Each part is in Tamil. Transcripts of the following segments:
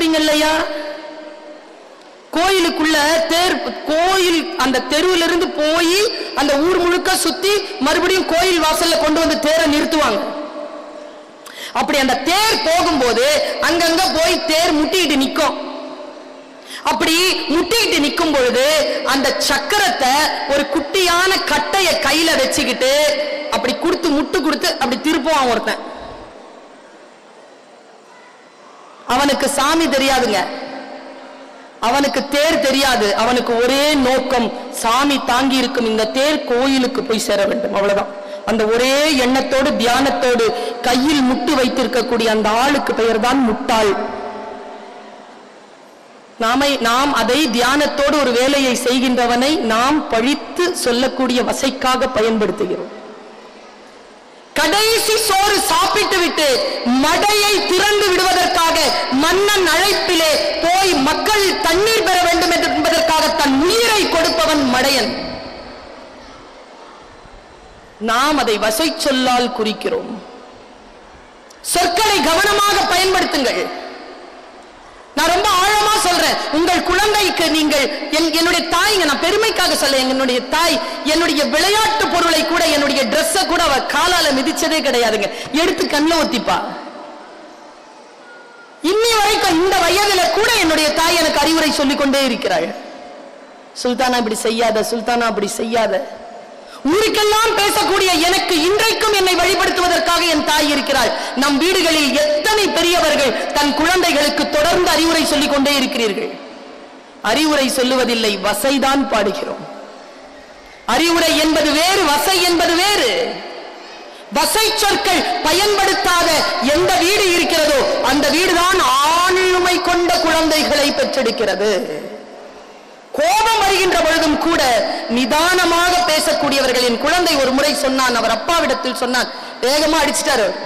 கேட்டிருக்கீங்க இல்லையா கோயிலுக்குள்ள தேர் கோயில் அந்த தெருவுல இருந்து போய் அந்த ஊர் முழுக்க சுத்தி மறுபடியும் கோயில் வாசல்ல கொண்டு வந்து தேரை நிறுத்துவாங்க அப்படி அந்த தேர் போகும்போது அங்கங்க போய் தேர் முட்டிட்டு நிக்கும் அப்படி முட்டிட்டு நிக்கும் பொழுது அந்த சக்கரத்தை ஒரு குட்டியான கட்டைய கையில வச்சுக்கிட்டு அப்படி கொடுத்து முட்டு கொடுத்து அப்படி திருப்புவான் ஒருத்தன் அவனுக்கு சாமி தெரியாதுங்க அவனுக்கு தேர் தெரியாது அவனுக்கு ஒரே நோக்கம் சாமி தாங்கி இருக்கும் இந்த தேர் கோயிலுக்கு போய் சேர வேண்டும் அவ்வளவுதான் அந்த ஒரே எண்ணத்தோடு தியானத்தோடு கையில் முட்டு வைத்திருக்கக்கூடிய அந்த ஆளுக்கு பெயர் தான் முட்டாள் நாமை நாம் அதை தியானத்தோடு ஒரு வேலையை செய்கின்றவனை நாம் பழித்து சொல்லக்கூடிய வசைக்காக பயன்படுத்துகிறோம் கடைசி சோறு சாப்பிட்டு விட்டு மடையை திறந்து விடுவதற்காக மன்னன் அழைப்பிலே போய் மக்கள் தண்ணீர் பெற வேண்டும் என்பதற்காக தன் உயிரை கொடுப்பவன் மடையன் நாம் அதை வசை சொல்லால் குறிக்கிறோம் சொற்களை கவனமாக பயன்படுத்துங்கள் நான் ரொம்ப ஆழமா சொல்றேன் உங்கள் குழந்தைக்கு நீங்கள் என்- என்னுடைய தாய்ங்க நான் பெருமைக்காக சொல்ல என்னுடைய தாய் என்னுடைய விளையாட்டு பொருளை கூட என்னுடைய Dress-அ கூட அவ காலால மிதிச்சதே கிடையாதுங்க எடுத்து கண்ணில் ஒத்திப்பா இன்னி வரைக்கும் இந்த வயதுல கூட என்னுடைய தாய் எனக்கு அறிவுரை சொல்லிக் கொண்டே இருக்கிறாள் சுல்தானா இப்படி செய்யாத சுல்தானா அப்படி செய்யாத ஊருக்கெல்லாம் பேசக்கூடிய எனக்கு இன்றைக்கும் என்னை வழிபடுத்துவதற்காக என் தாய் இருக்கிறாள் நம் வீடுகளில் எத்தனை பெரியவர்கள் தன் குழந்தைகளுக்கு தொடர்ந்து அறிவுரை சொல்லிக் கொண்டே இருக்கிறீர்கள் அறிவுரை சொல்லுவதில்லை வசைதான் பாடுகிறோம் அறிவுரை என்பது வேறு வசை என்பது வேறு வசை சொற்கள் பயன்படுத்தாத எந்த வீடு இருக்கிறதோ அந்த வீடுதான் ஆளுமை கொண்ட குழந்தைகளை பெற்றெடுக்கிறது கோபம் வருகின்ற பொழுதும் கூட நிதானமாக பேசக்கூடியவர்களின் குழந்தை ஒரு முறை சொன்னான் அவர் அப்பாவிடத்தில் சொன்னான் வேகமா அடிச்சிட்டாரு அவர்.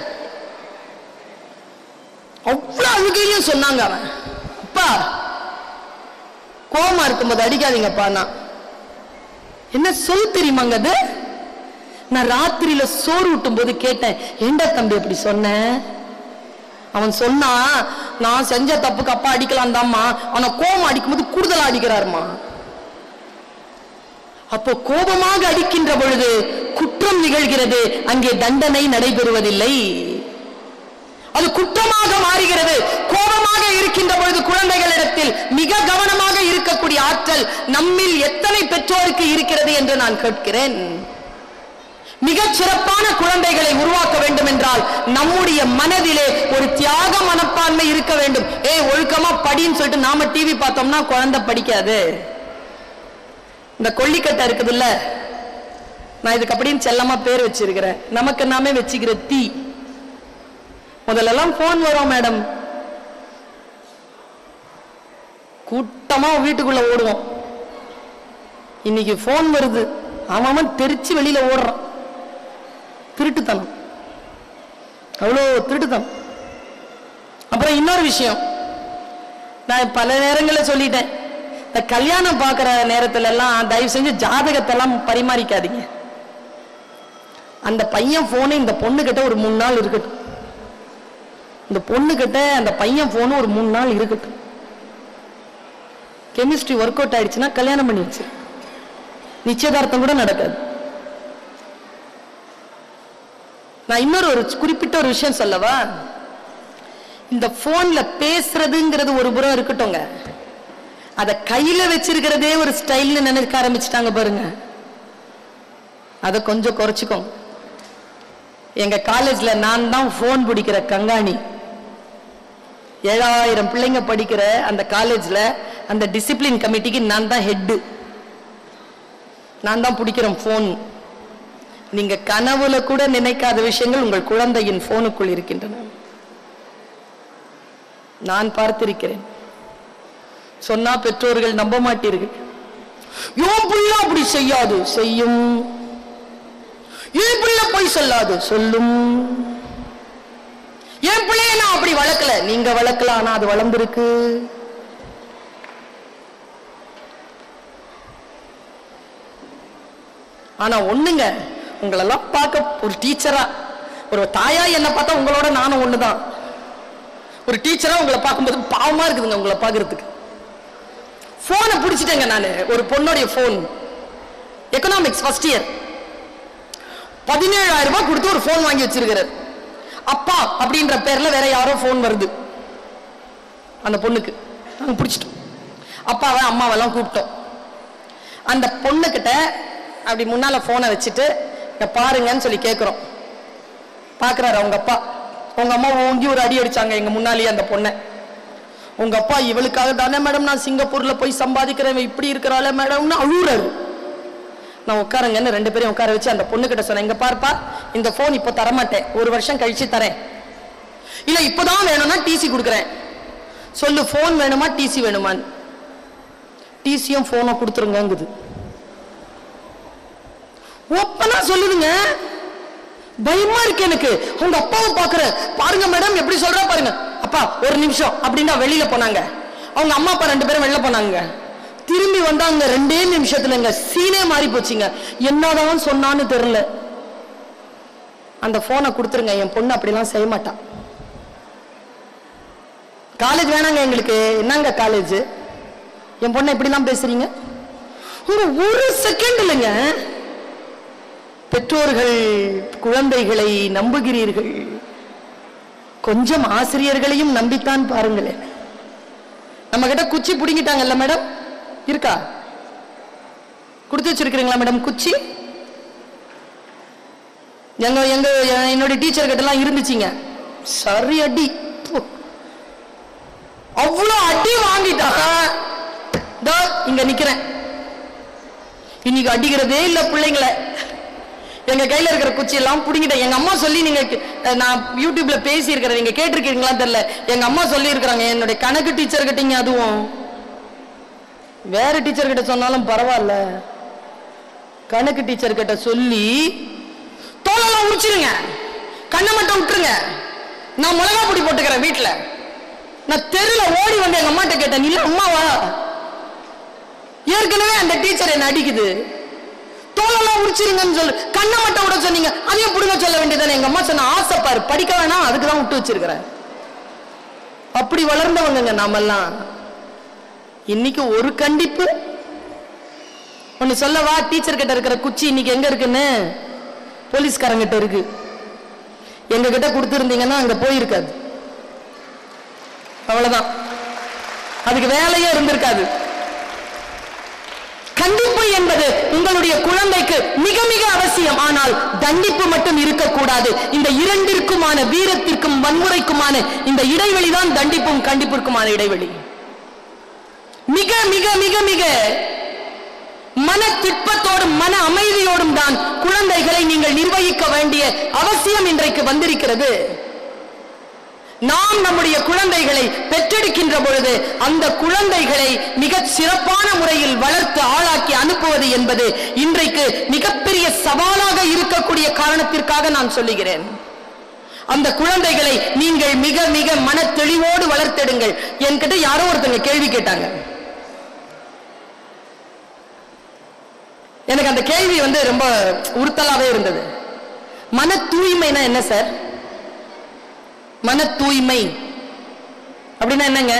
அவ்வளவு அழுகையிலும் சொன்னாங்க அவன் அப்பா கோபமா இருக்கும்போது அடிக்காதீங்கப்பா நான் என்ன சொல் தெரியுமாங்க அது நான் ராத்திரியில சோறு ஊட்டும் போது கேட்டேன் ஏண்டா தம்பி அப்படி சொன்ன அவன் சொன்னா நான் செஞ்ச தப்புக்கு அப்பா அடிக்கலாம் தாம்மா அவனை கோபம் அடிக்கும்போது கூடுதலா அடிக்கிறாருமா அப்போ கோபமாக அடிக்கின்ற பொழுது குற்றம் நிகழ்கிறது அங்கே தண்டனை நடைபெறுவதில்லை அது குற்றமாக மாறுகிறது கோபமாக இருக்கின்ற பொழுது குழந்தைகளிடத்தில் மிக கவனமாக இருக்கக்கூடிய ஆற்றல் நம்மில் எத்தனை பெற்றோருக்கு இருக்கிறது என்று நான் கேட்கிறேன் மிகச் சிறப்பான குழந்தைகளை உருவாக்க வேண்டும் என்றால் நம்முடைய மனதிலே ஒரு தியாக மனப்பான்மை இருக்க வேண்டும் ஏய் ஒழுக்கமா படின்னு சொல்லிட்டு நாம டிவி பார்த்தோம்னா குழந்தை படிக்காது இந்த கொல்லிக்கட்டை இருக்குதுல்ல நான் இதுக்கு அப்படின்னு செல்லமா பேர் வச்சிருக்கிறேன் நமக்கு நாமே வச்சுக்கிற தீ முதல்ல எல்லாம் போன் வரும் மேடம் கூட்டமா வீட்டுக்குள்ள ஓடுவோம் இன்னைக்கு போன் வருது அவன் அவன் தெரிச்சு வெளியில ஓடுறான் திருட்டுத்தனம் அவ்வளோ திருட்டுத்தனம் அப்புறம் இன்னொரு விஷயம் நான் பல நேரங்களில் சொல்லிட்டேன் இந்த கல்யாணம் பார்க்குற நேரத்துல எல்லாம் தயவு செஞ்சு ஜாதகத்தை எல்லாம் பரிமாறிக்காதீங்க அந்த பையன் போனு இந்த பொண்ணு கிட்ட ஒரு மூணு நாள் இருக்கட்டும் இந்த பொண்ணு கிட்ட அந்த பையன் போனு ஒரு மூணு நாள் இருக்கட்டும் கெமிஸ்ட்ரி ஒர்க் அவுட் ஆயிடுச்சுன்னா கல்யாணம் பண்ணிடுச்சு நிச்சயதார்த்தம் கூட நடக்காது நான் இன்னொரு ஒரு குறிப்பிட்ட ஒரு விஷயம் சொல்லவா இந்த போன்ல பேசுறதுங்கிறது ஒரு புறம் இருக்கட்டும்ங்க அத கையில வச்சிருக்கிறதே ஒரு ஸ்டைல்னு நினைக்க ஆரம்பிச்சிட்டாங்க பாருங்க அத கொஞ்சம் குறைச்சிக்கோங்க எங்க காலேஜ்ல நான் தான் போன் பிடிக்கிற கங்காணி ஏழாயிரம் பிள்ளைங்க படிக்கிற அந்த காலேஜ்ல அந்த டிசிப்ளின் கமிட்டிக்கு நான் தான் ஹெட்டு நான் தான் பிடிக்கிறேன் போன் நீங்க கனவுல கூட நினைக்காத விஷயங்கள் உங்கள் குழந்தையின் போனுக்குள் இருக்கின்றன நான் பார்த்திருக்கிறேன் சொன்னா பெற்றோர்கள் நம்ப மாட்டீர்கள் யோன் பிள்ளை அப்படி செய்யாது செய்யும் என் பிள்ளை போய் சொல்லாது சொல்லும் என் பிள்ளைய நான் அப்படி வளர்க்கல நீங்க வளர்க்கலாம் ஆனா அது வளர்ந்துருக்கு ஆனா ஒண்ணுங்க உங்களெல்லாம் பார்க்க ஒரு டீச்சரா ஒரு தாயா என்ன பார்த்தா உங்களோட நானும் ஒண்ணுதான் ஒரு டீச்சரா உங்களை பார்க்கும்போது பாவமா இருக்குதுங்க உங்களை பார்க்கறதுக்கு போனை பிடிச்சிட்டேங்க நான் ஒரு பொண்ணுடைய போன் எக்கனாமிக்ஸ் ஃபர்ஸ்ட் இயர் பதினேழாயிரம் ரூபாய் கொடுத்து ஒரு போன் வாங்கி வச்சிருக்கிறார் அப்பா அப்படின்ற பேர்ல வேற யாரோ போன் வருது அந்த பொண்ணுக்கு நாங்க பிடிச்சிட்டோம் அப்பாவை அம்மாவெல்லாம் கூப்பிட்டோம் அந்த பொண்ணுகிட்ட அப்படி முன்னால போனை வச்சுட்டு இங்க பாருங்கன்னு சொல்லி கேட்கிறோம் பாக்குறாரு அவங்க அப்பா உங்க அம்மா ஓங்கி ஒரு அடி அடிச்சாங்க எங்க முன்னாலேயே அந்த பொண்ணை உங்க அப்பா இவளுக்காக தானே மேடம் நான் சிங்கப்பூர்ல போய் சம்பாதிக்கிறேன் இவ இப்படி இருக்கிறாளே மேடம்னு அழுகுறாரு நான் உட்காருங்கன்னு ரெண்டு பேரையும் உட்கார வச்சு அந்த பொண்ணு கிட்ட சொன்னேன் இங்க பாருப்பா இந்த போன் இப்போ தரமாட்டேன் ஒரு வருஷம் கழிச்சு தரேன் இல்ல இப்பதான் வேணும்னா டிசி கொடுக்குறேன் சொல்லு போன் வேணுமா டிசி வேணுமான்னு டிசியும் போனும் கொடுத்துருங்கங்குது ஒப்பனா சொல்லுதுங்க பயமா இருக்கு எனக்கு உங்க அப்பாவை பாக்குறேன் பாருங்க மேடம் எப்படி சொல்றா பாருங்க அப்பா ஒரு நிமிஷம் அப்படின்னா வெளியில போனாங்க அவங்க அம்மா அப்பா ரெண்டு பேரும் வெளில போனாங்க திரும்பி வந்தாங்க ரெண்டே நிமிஷத்துலங்க சீனே மாறி போச்சுங்க என்னதான் சொன்னான்னு தெரியல அந்த போனை கொடுத்துருங்க என் பொண்ணு அப்படிலாம் செய்ய மாட்டா காலேஜ் வேணாங்க எங்களுக்கு என்னங்க காலேஜ் என் பொண்ணை இப்படிலாம் பேசுறீங்க ஒரு ஒரு செகண்ட் இல்லைங்க பெற்றோர்கள் குழந்தைகளை நம்புகிறீர்கள் கொஞ்சம் ஆசிரியர்களையும் நம்பித்தான் பாருங்களேன் நம்ம கிட்ட குச்சி புடுங்கிட்டாங்கல்ல மேடம் இருக்கா கொடுத்து வச்சிருக்கிறீங்களா மேடம் குச்சி எங்க எங்க என்னோட டீச்சர் கிட்ட எல்லாம் இருந்துச்சுங்க சரி அடி பு. அவ்வளவு அடி வாங்கிட்டா இதோ இங்க நிக்கிறேன் இன்னைக்கு அடிக்கிறதே இல்ல பிள்ளைங்களை எங்க கையில இருக்கிற குச்சி எல்லாம் புடிங்கிட்டேன் எங்க அம்மா சொல்லி நீங்க அஹ், நான் யூடியூப்ல பேசி இருக்கிறேன் நீங்க கேட்டிருக்கீங்களா தெரியல எங்க அம்மா சொல்லி இருக்கிறாங்க என்னுடைய கணக்கு டீச்சர் கிட்டீங்க அதுவும் வேற டீச்சர் கிட்ட சொன்னாலும் பரவாயில்ல கணக்கு டீச்சர் கிட்ட சொல்லி தோலெல்லாம் உரிச்சிருங்க கண்ணை மட்டும் விட்டுருங்க நான் மிளகா பொடி போட்டுக்கிறேன் வீட்டுல நான் தெருல ஓடி வந்து எங்க அம்மாட்ட கேட்டேன் இல்ல அம்மாவா ஏற்கனவே அந்த டீச்சர் என்ன அடிக்குது தோலெல்லாம் உரிச்சிருங்கன்னு சொல்லு கண்ணை மட்டும் விட சொன்னீங்க அதையும் புடுங்க சொல்ல வேண்டியதானே எங்க அம்மா சொன்ன ஆசைப்பாரு படிக்க வேணாம் அதுக்கு தான் விட்டு வச்சிருக்கிறேன் அப்படி வளர்ந்தவங்க நாமெல்லாம் இன்னைக்கு ஒரு கண்டிப்பு ஒன்னு சொல்லவா டீச்சர் கிட்ட இருக்கிற குச்சி இன்னைக்கு எங்க இருக்குன்னு போலீஸ்காரங்கிட்ட இருக்கு எங்க கிட்ட கொடுத்துருந்தீங்கன்னா அங்க போயிருக்காது அவ்வளவுதான் அதுக்கு வேலையே இருந்திருக்காது கண்டிப்பு என்பது உங்களுடைய குழந்தைக்கு மிக மிக அவசியம் ஆனால் தண்டிப்பு மட்டும் இருக்கக்கூடாது இந்த இரண்டிற்குமான வீரத்திற்கும் வன்முறைக்குமான இந்த இடைவெளி தான் தண்டிப்பும் கண்டிப்பிற்குமான இடைவெளி மிக மிக மிக மிக மன திட்பத்தோடும் மன அமைதியோடும் தான் குழந்தைகளை நீங்கள் நிர்வகிக்க வேண்டிய அவசியம் இன்றைக்கு வந்திருக்கிறது நாம் நம்முடைய குழந்தைகளை பெற்றெடுக்கின்ற பொழுது அந்த குழந்தைகளை மிக சிறப்பான முறையில் வளர்த்து ஆளாக்கி அனுப்புவது என்பது இன்றைக்கு மிகப்பெரிய சவாலாக இருக்கக்கூடிய காரணத்திற்காக நான் சொல்லுகிறேன் அந்த குழந்தைகளை நீங்கள் மிக மிக மன தெளிவோடு வளர்த்தெடுங்கள் என்கிட்ட யாரோ ஒருத்தங்க கேள்வி கேட்டாங்க எனக்கு அந்த கேள்வி வந்து ரொம்ப உறுத்தலாவே இருந்தது மன தூய்மைனா என்ன சார் மன தூய்மை அப்படின்னா என்னங்க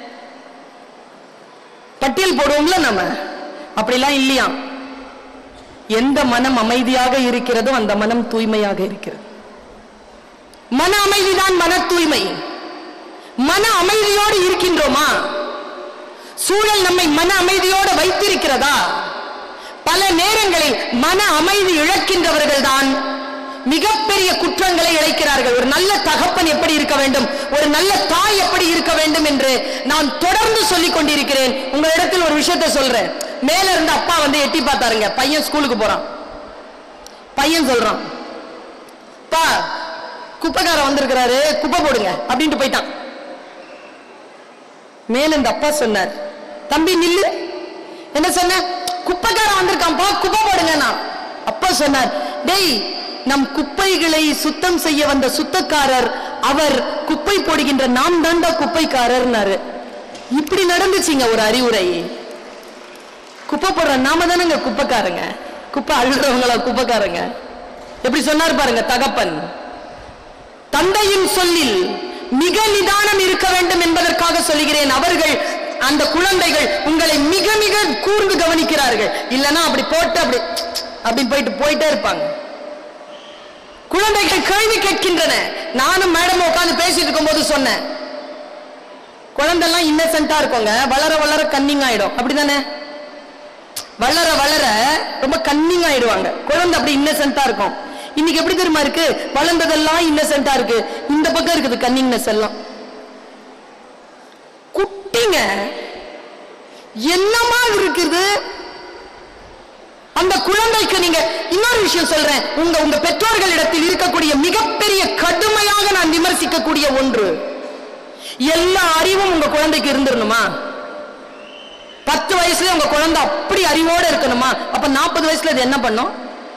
பட்டியல் போடுவோம்ல நம்ம அப்படிலாம் இல்லையா எந்த மனம் அமைதியாக இருக்கிறதோ அந்த மனம் தூய்மையாக இருக்கிறது மன அமைதிதான் மன தூய்மை மன அமைதியோடு இருக்கின்றோமா சூழல் நம்மை மன அமைதியோடு வைத்திருக்கிறதா பல நேரங்களில் மன அமைதி இழக்கின்றவர்கள் தான் மிகப்பெரிய குற்றங்களை இழைக்கிறார்கள் ஒரு நல்ல தகப்பன் எப்படி இருக்க வேண்டும் ஒரு நல்ல தாய் எப்படி இருக்க வேண்டும் என்று நான் தொடர்ந்து சொல்லிக் கொண்டிருக்கிறேன் உங்களிடத்தில் ஒரு விஷயத்தை சொல்றேன் மேல இருந்து அப்பா வந்து எட்டி பார்த்தாருங்க பையன் ஸ்கூலுக்கு போறான் பையன் சொல்றான் பா குப்பைக்காரன் வந்திருக்கிறாரு குப்பை போடுங்க அப்படின்ட்டு போயிட்டான் மேல இந்த அப்பா சொன்னார் தம்பி நில்லு என்ன சொன்ன குப்பைக்காரன் வந்திருக்கான் பா குப்பை போடுங்க நான் அப்பா சொன்னார் டேய் நம் குப்பைகளை சுத்தம் செய்ய வந்த சுத்தக்காரர் அவர் குப்பை போடுகின்ற நாம் தாண்டா குப்பைக்காரர்னாரு இப்படி நடந்துச்சுங்க ஒரு அறிவுரை குப்பை போடுற நாம தானங்க குப்பைக்காரங்க குப்பை அழுகிறவங்களா குப்பைக்காரங்க எப்படி சொன்னார் பாருங்க தகப்பன் தந்தையின் சொல்லில் மிக நிதானம் இருக்க வேண்டும் என்பதற்காக சொல்லுகிறேன் அவர்கள் அந்த குழந்தைகள் உங்களை மிக மிக கூர்ந்து கவனிக்கிறார்கள் இல்லனா அப்படி போட்டு அப்படி அப்படின்னு போயிட்டு போயிட்டே இருப்பாங்க குழந்தைகள் கேள்வி கேட்கின்றன நானும் மேடம் உட்கார்ந்து பேசிட்டு இருக்கும்போது சொன்னேன் குழந்தைலாம் இன்னசென்ட்டா இருக்குங்க வளர வளர கன்னிங் ஆயிடும் அப்படிதானே வளர வளர ரொம்ப கன்னிங் ஆயிடுவாங்க குழந்தை அப்படி இன்னசென்ட்டா இருக்கும் இன்னைக்கு எப்படி தெரியுமா இருக்கு வளர்ந்ததெல்லாம் இன்னசென்ட்டா இருக்கு இந்த பக்கம் இருக்குது கன்னிங்னஸ் எல்லாம் குட்டிங்க என்னமா இருக்குது அந்த குழந்தைக்கு நீங்க இன்னொரு விஷயம் சொல்றேன் உங்க உங்க பெற்றோர்களிடத்தில் இருக்கக்கூடிய மிகப்பெரிய கடுமையாக நான் விமர்சிக்கக்கூடிய ஒன்று எல்லா அறிவும் உங்க குழந்தைக்கு இருந்துடணுமா பத்து வயசுல உங்க குழந்தை அப்படி அறிவோட இருக்கணுமா அப்ப நாற்பது வயசுல இது என்ன பண்ணும்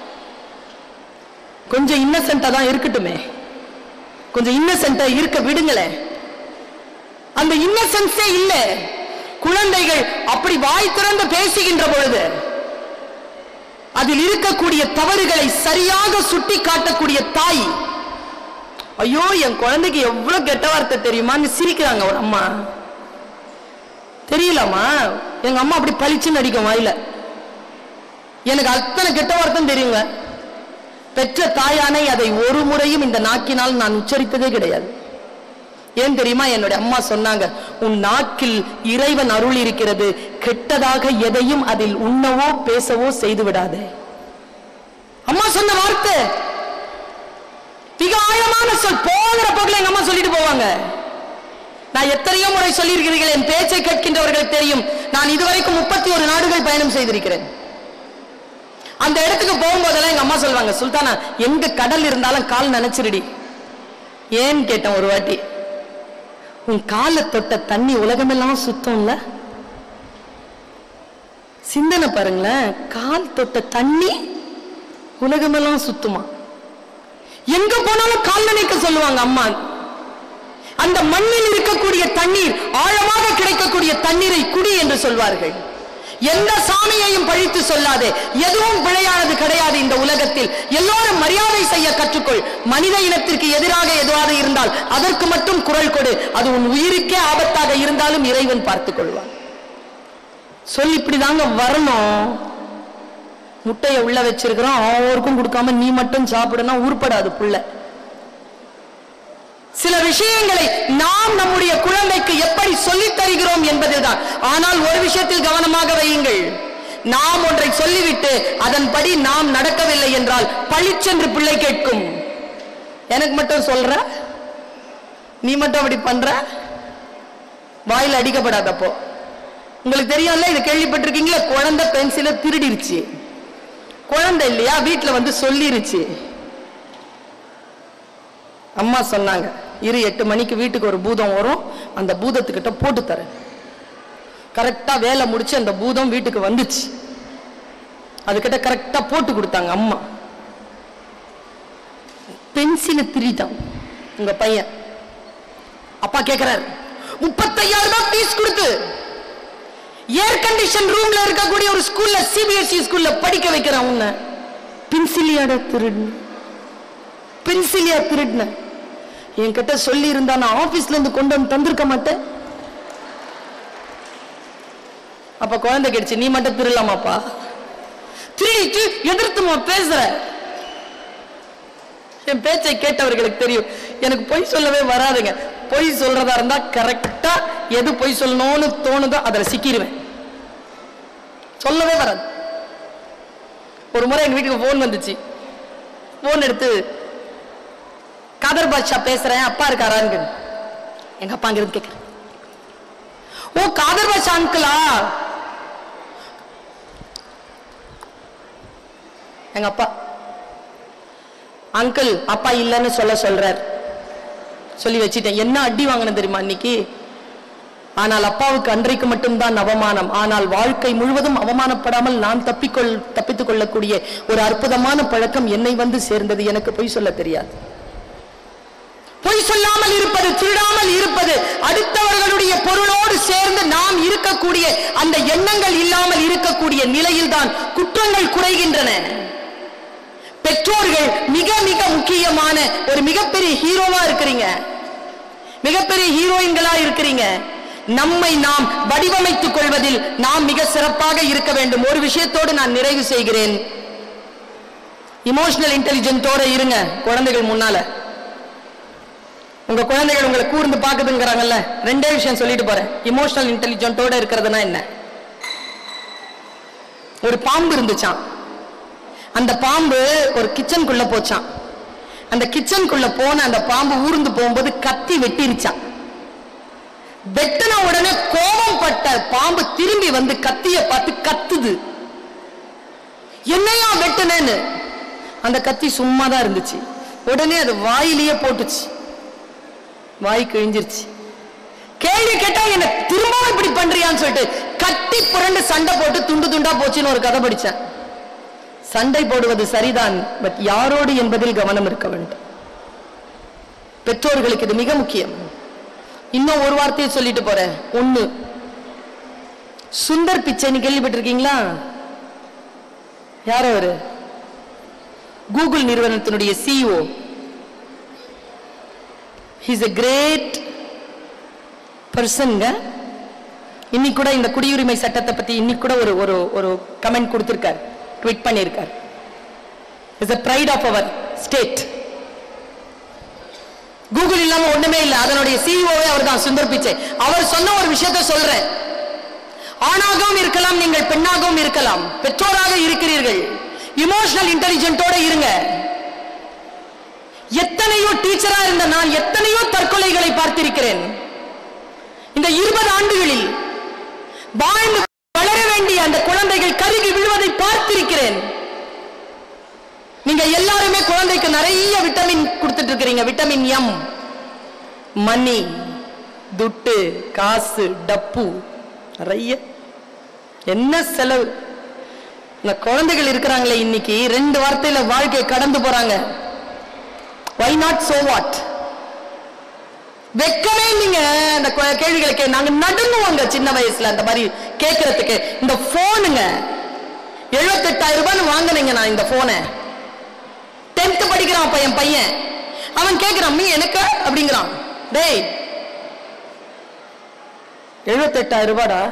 கொஞ்சம் இன்னசென்ட்டா தான் இருக்கட்டுமே கொஞ்சம் இன்னசென்ட்டா இருக்க விடுங்களேன் அந்த இன்னசென்ஸே இல்ல குழந்தைகள் அப்படி வாய் திறந்து பேசுகின்ற பொழுது அதில் இருக்கக்கூடிய தவறுகளை சரியாக சுட்டி காட்டக்கூடிய தாய் ஐயோ என் குழந்தைக்கு எவ்வளவு கெட்ட வார்த்தை தெரியுமான்னு சிரிக்கிறாங்க ஒரு அம்மா தெரியலம்மா எங்க அம்மா அப்படி பளிச்சுன்னு அடிக்கும் வாயில எனக்கு அத்தனை கெட்ட வார்த்தை தெரியுங்க பெற்ற தாயானை அதை ஒரு முறையும் இந்த நாக்கினால் நான் உச்சரித்ததே கிடையாது ஏன் தெரியுமா என்னுடைய அம்மா சொன்னாங்க உன் நாக்கில் இறைவன் அருள் இருக்கிறது கெட்டதாக எதையும் அதில் உண்ணவோ பேசவோ செய்து விடாதே அம்மா சொன்ன வார்த்தை மிக ஆழமான சொல் போகிற போக்கில் எங்க அம்மா சொல்லிட்டு போவாங்க நான் எத்தனையோ முறை சொல்லியிருக்கிறீர்கள் என் பேச்சை கேட்கின்றவர்கள் தெரியும் நான் இதுவரைக்கும் முப்பத்தி ஒரு நாடுகள் பயணம் செய்திருக்கிறேன் அந்த இடத்துக்கு போகும்போதெல்லாம் எங்க அம்மா சொல்லுவாங்க சுல்தானா எங்க கடல் இருந்தாலும் கால் நினைச்சிருடி ஏன்னு கேட்டேன் ஒரு வாட்டி உன் காலை தொட்ட தண்ணி உலகமெல்லாம் சுத்தம்ல சிந்தனை பாருங்களேன் கால் தொட்ட தண்ணி உலகமெல்லாம் சுத்துமா எங்க போனாலும் கால் நினைக்க சொல்லுவாங்க அம்மா அந்த மண்ணில் இருக்கக்கூடிய தண்ணீர் ஆழமாக கிடைக்கக்கூடிய தண்ணீரை குடி என்று சொல்வார்கள் எந்த சாமியையும் பழித்து சொல்லாதே எதுவும் பிழையானது கிடையாது இந்த உலகத்தில் எல்லோரும் மரியாதை செய்ய கற்றுக்கொள் மனித இனத்திற்கு எதிராக எதுவாக இருந்தால் அதற்கு மட்டும் குரல் கொடு அது உன் உயிருக்கே ஆபத்தாக இருந்தாலும் இறைவன் பார்த்துக் கொள்வான் சொல்லி இப்படிதாங்க வரணும் முட்டைய உள்ள வச்சிருக்கிறோம் அவருக்கும் கொடுக்காம நீ மட்டும் சாப்பிடணும் உருப்படாது புள்ள சில விஷயங்களை நாம் நம்முடைய குழந்தைக்கு எப்படி சொல்லித் தருகிறோம் என்பதுதான் ஆனால் ஒரு விஷயத்தில் கவனமாக வையுங்கள் நாம் ஒன்றை சொல்லிவிட்டு அதன்படி நாம் நடக்கவில்லை என்றால் பளிச்சென்று பிள்ளை கேட்கும் எனக்கு மட்டும் சொல்ற நீ மட்டும் அப்படி பண்ற வாயில் அடிக்கப்படாதப்போ உங்களுக்கு தெரியும்ல இது கேள்விப்பட்டிருக்கீங்களா குழந்தை பென்சில திருடிருச்சு குழந்தை இல்லையா வீட்டுல வந்து சொல்லிருச்சு அம்மா சொன்னாங்க இரு எட்டு மணிக்கு வீட்டுக்கு ஒரு பூதம் வரும் அந்த பூதத்துக்கிட்ட போட்டு தரேன் கரெக்டா வேலை முடிச்சு அந்த பூதம் வீட்டுக்கு வந்துச்சு அதுகிட்ட கரெக்டா போட்டு கொடுத்தாங்க அம்மா பென்சில திருட்டான் உங்க பையன் அப்பா கேக்குறாரு முப்பத்தையாயிரம் ரூபாய் ஃபீஸ் கொடுத்து ஏர் கண்டிஷன் ரூம்ல இருக்கக்கூடிய ஒரு ஸ்கூல்ல சிபிஎஸ்இ ஸ்கூல்ல படிக்க வைக்கிறான் உன்னை பென்சிலியாட திருடு பென்சிலியா திருடின என்கிட்ட சொல்லி இருந்தா நான் ஆபீஸ்ல இருந்து கொண்டு வந்து தந்திருக்க மாட்டேன் அப்ப குழந்தை கிடைச்சு நீ மட்டும் திருடலாமாப்பா திருடிட்டு எதிர்த்துமா பேசுற என் பேச்சை கேட்டவர்களுக்கு தெரியும் எனக்கு பொய் சொல்லவே வராதுங்க பொய் சொல்றதா இருந்தா கரெக்டா எது பொய் சொல்லணும்னு தோணுதோ அதுல சிக்கிடுவேன் சொல்லவே வராது ஒரு முறை எங்க வீட்டுக்கு போன் வந்துச்சு போன் எடுத்து காதர் பாட்ஷா பேசுறேன் அப்பா இருக்காரான்னு எங்க அப்பா அங்கிருந்து கேக்குறேன் ஓ காதர் பாட்ஷா அங்கிளா எங்க அப்பா அங்கிள் அப்பா இல்லைன்னு சொல்ல சொல்றார் சொல்லி வச்சிட்டேன் என்ன அடி வாங்கினது தெரியுமா இன்னைக்கு ஆனால் அப்பாவுக்கு அன்றைக்கு மட்டும்தான் அவமானம் ஆனால் வாழ்க்கை முழுவதும் அவமானப்படாமல் நான் தப்பிக்கொள் தப்பித்துக் கொள்ளக்கூடிய ஒரு அற்புதமான பழக்கம் என்னை வந்து சேர்ந்தது எனக்கு பொய் சொல்ல தெரியாது பொய் சொல்லாமல் இருப்பது திருடாமல் இருப்பது அடுத்தவர்களுடைய பொருளோடு சேர்ந்து நாம் இருக்கக்கூடிய அந்த எண்ணங்கள் இல்லாமல் இருக்கக்கூடிய நிலையில்தான் குற்றங்கள் குறைகின்றன பெற்றோர்கள் மிக மிக முக்கியமான ஒரு மிகப்பெரிய ஹீரோவா இருக்கிறீங்க மிகப்பெரிய ஹீரோயின்களா இருக்கிறீங்க நம்மை நாம் வடிவமைத்துக் கொள்வதில் நாம் மிக சிறப்பாக இருக்க வேண்டும் ஒரு விஷயத்தோடு நான் நிறைவு செய்கிறேன் இமோஷனல் இன்டெலிஜென்ட்டோட இருங்க குழந்தைகள் முன்னால உங்க குழந்தைகள் உங்களை கூர்ந்து பாக்குதுங்கிறாங்கல்ல ரெண்டே விஷயம் சொல்லிட்டு போறேன் இமோஷனல் இன்டெலிஜென்ட்டோட இருக்கிறதுனா என்ன ஒரு பாம்பு இருந்துச்சாம் அந்த பாம்பு ஒரு கிச்சனுக்குள்ள போச்சான் அந்த கிச்சனுக்குள்ள போன அந்த பாம்பு ஊர்ந்து போகும்போது கத்தி வெட்டிருச்சான் வெட்டின உடனே கோபம் பட்ட பாம்பு திரும்பி வந்து கத்திய பார்த்து கத்துது என்னையா வெட்டுனேன்னு அந்த கத்தி சும்மா தான் இருந்துச்சு உடனே அது வாயிலேயே போட்டுச்சு வாய் கிழிஞ்சிருச்சு கேள்வி கேட்டா என்ன திரும்பவும் இப்படி பண்றியான்னு சொல்லிட்டு கட்டி புரண்டு சண்டை போட்டு துண்டு துண்டா போச்சுன்னு ஒரு கதை படிச்சேன் சண்டை போடுவது சரிதான் பட் யாரோடு என்பதில் கவனம் இருக்க வேண்டும் பெற்றோர்களுக்கு இது மிக முக்கியம் இன்னும் ஒரு வார்த்தையை சொல்லிட்டு போறேன் ஒண்ணு சுந்தர் பிச்சைன்னு கேள்விப்பட்டிருக்கீங்களா யார் அவரு கூகுள் நிறுவனத்தினுடைய சிஇஓ ஹீஸ் a கிரேட் பர்சன்ங்க இன்னைக்கு கூட இந்த குடியுரிமை சட்டத்தை பத்தி இன்னைக்கு கூட ஒரு ஒரு ஒரு கமெண்ட் கொடுத்திருக்கார் ட்வீட் பண்ணியிருக்கார் இஸ் a pride ஆஃப் அவர் ஸ்டேட் கூகுள் இல்லாம ஒண்ணுமே இல்ல அதனுடைய சிஇஓவே அவர் தான் சுந்தர் பிச்சை அவர் சொன்ன ஒரு விஷயத்தை சொல்றேன் ஆணாகவும் இருக்கலாம் நீங்கள் பெண்ணாகவும் இருக்கலாம் பெற்றோராக இருக்கிறீர்கள் இமோஷனல் இன்டெலிஜென்ட்டோட இருங்க எத்தனையோ டீச்சரா இருந்த நான் எத்தனையோ தற்கொலைகளை பார்த்திருக்கிறேன் இந்த இருபது ஆண்டுகளில் வாழ்ந்து வளர வேண்டிய அந்த குழந்தைகள் கருகி விழுவதை பார்த்திருக்கிறேன் நீங்க எல்லாருமே குழந்தைக்கு நிறைய விட்டமின் கொடுத்துட்டு இருக்கிறீங்க விட்டமின் எம் மணி துட்டு காசு டப்பு நிறைய என்ன செலவு இந்த குழந்தைகள் இருக்கிறாங்களே இன்னைக்கு ரெண்டு வார்த்தையில வாழ்க்கையை கடந்து போறாங்க வை நாட் சோ வாட் வெக்கமே நீங்க அந்த கொ- கேள்விகளை கே நாங்க நடுங்குவோங்க சின்ன வயசுல அந்த மாதிரி கேட்கறதுக்கு இந்த போனுங்க எழுபத்தெட்டாயிரம் ரூபான்னு வாங்கினீங்க நான் இந்த போனை டென்த் படிக்கிறான் அப்ப என் பையன் அவன் கேட்கிறான் நீ எனக்கு அப்படிங்கிறான் டேய் எழுபத்தெட்டாயிரம் ரூபாடா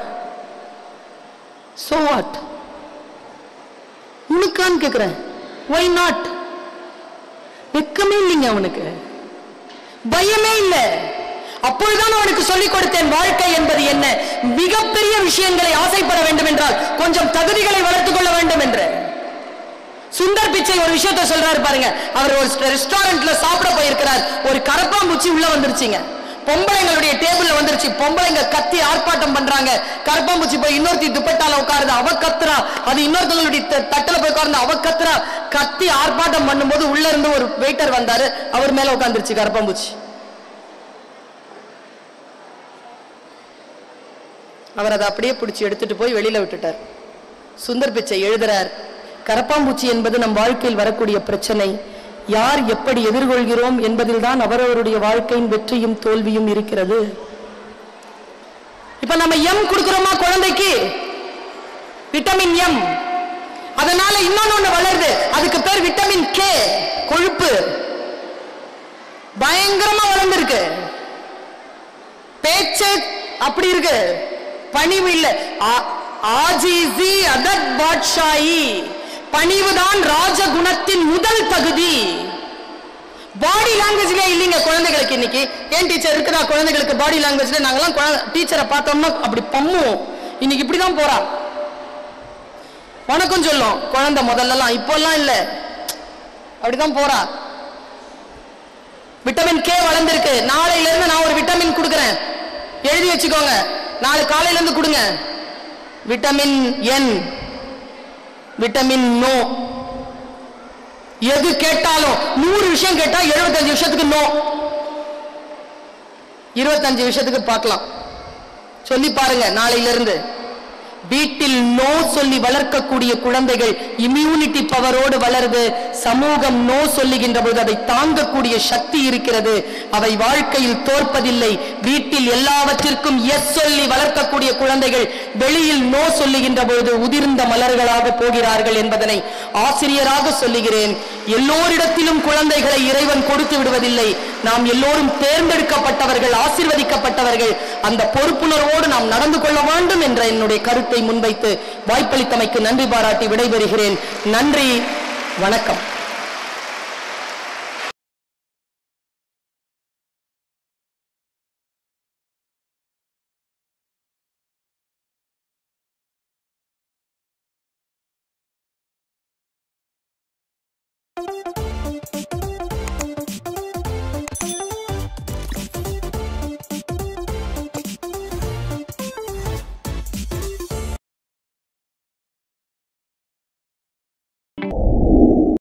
சோ வாட் உனக்கான்னு கேக்குறேன் ஒய் நாட் வெக்கமே இல்லைங்க அவனுக்கு பயமே இல்ல அப்பொழுதுதான் அவனுக்கு சொல்லிக் கொடுத்தேன் வாழ்க்கை என்பது என்ன மிகப்பெரிய விஷயங்களை ஆசைப்பட வேண்டும் என்றால் கொஞ்சம் தகுதிகளை வளர்த்துக் கொள்ள வேண்டும் என்று சுந்தர் பிச்சை ஒரு விஷயத்தை சொல்றாரு பாருங்க அவர் ஒரு ரெஸ்டாரண்ட்ல சாப்பிட போயிருக்கிறார் ஒரு கரப்பாம்பூச்சி உள்ள வந்துருச்சுங்க பொம்பளைங்களுடைய டேபிள்ல வந்துருச்சு பொம்பளைங்க கத்தி ஆர்ப்பாட்டம் பண்றாங்க கரப்பாம்பூச்சி போய் இன்னொருத்தி துப்பட்டால உட்காருது அவ கத்துறா அது இன்னொருத்தவங்களுடைய த- தட்டுல போய் உட்கார்ந்து அவ கத்துறா கத்தி ஆர்ப்பாட்டம் பண்ணும்போது உள்ள இருந்து ஒரு வெயிட்டர் வந்தாரு அவர் மேல உட்கார்ந்துருச்சு கரப்பாம்பூச்சி அவர் அதை அப்படியே பிடிச்சி எடுத்துட்டு போய் வெளியில விட்டுட்டார் சுந்தர் பிச்சை எழுதுறார் கரப்பாம்பூச்சி என்பது நம் வாழ்க்கையில் வரக்கூடிய பிரச்சனை யார் எப்படி எதிர்கொள்கிறோம் என்பதில்தான் அவரவருடைய வாழ்க்கையின் வெற்றியும் தோல்வியும் இருக்கிறது இப்ப நம்ம எம் கொடுக்கிறோமா குழந்தைக்கு விட்டமின் எம் அதனால இன்னொன்னு வளருது அதுக்கு பேர் விட்டமின் கே கொழுப்பு பயங்கரமா வளர்ந்துருக்கு பேச்சு அப்படி இருக்கு பணிவு இல்ல ஆ- ஆஜிசி அதத் பாட்ஷாயி பணிவுதான் ராஜகுணத்தின் முதல் தகுதி பாடி லாங்குவேஜ்ல இல்லைங்க குழந்தைகளுக்கு இன்னைக்கு ஏன் டீச்சர் இருக்குதா குழந்தைகளுக்கு பாடி லாங்குவேஜ்ல நாங்கெல்லாம் டீச்சரை பார்த்தோம்னா அப்படி பம்முவோம் இன்னைக்கு இப்படிதான் போறா வணக்கம் சொல்லும் குழந்தை முதல்லலாம் இப்போல்லாம் இல்ல அப்படிதான் போறா விட்டமின் கே வளர்ந்திருக்கு நாளையில இருந்து நான் ஒரு விட்டமின் கொடுக்கிறேன் எழுதி வச்சுக்கோங்க நாளை காலையில இருந்து கொடுங்க விட்டமின் என் விட்டமின் நோ எது கேட்டாலும் நூறு விஷயம் கேட்டா எழுபத்தஞ்சு விஷயத்துக்கு நோ இருபத்தஞ்சு விஷயத்துக்கு பார்க்கலாம் சொல்லி பாருங்க நாளையில இருந்து வீட்டில் நோ சொல்லி வளர்க்கக்கூடிய குழந்தைகள் இம்யூனிட்டி பவரோடு வளருது சமூகம் நோ சொல்லுகின்ற போது அதை தாங்கக்கூடிய சக்தி இருக்கிறது அவை வாழ்க்கையில் தோற்பதில்லை வீட்டில் எல்லாவற்றிற்கும் எஸ் சொல்லி வளர்க்கக்கூடிய குழந்தைகள் வெளியில் நோ சொல்லுகின்ற பொழுது உதிர்ந்த மலர்களாக போகிறார்கள் என்பதனை ஆசிரியராக சொல்லுகிறேன் எல்லோரிடத்திலும் குழந்தைகளை இறைவன் கொடுத்து விடுவதில்லை நாம் எல்லோரும் தேர்ந்தெடுக்கப்பட்டவர்கள் ஆசீர்வதிக்கப்பட்டவர்கள் அந்த பொறுப்புணர்வோடு நாம் நடந்து கொள்ள வேண்டும் என்ற என்னுடைய கருத்தை முன்வைத்து வாய்ப்பளித்தமைக்கு நன்றி பாராட்டி விடைபெறுகிறேன் நன்றி வணக்கம்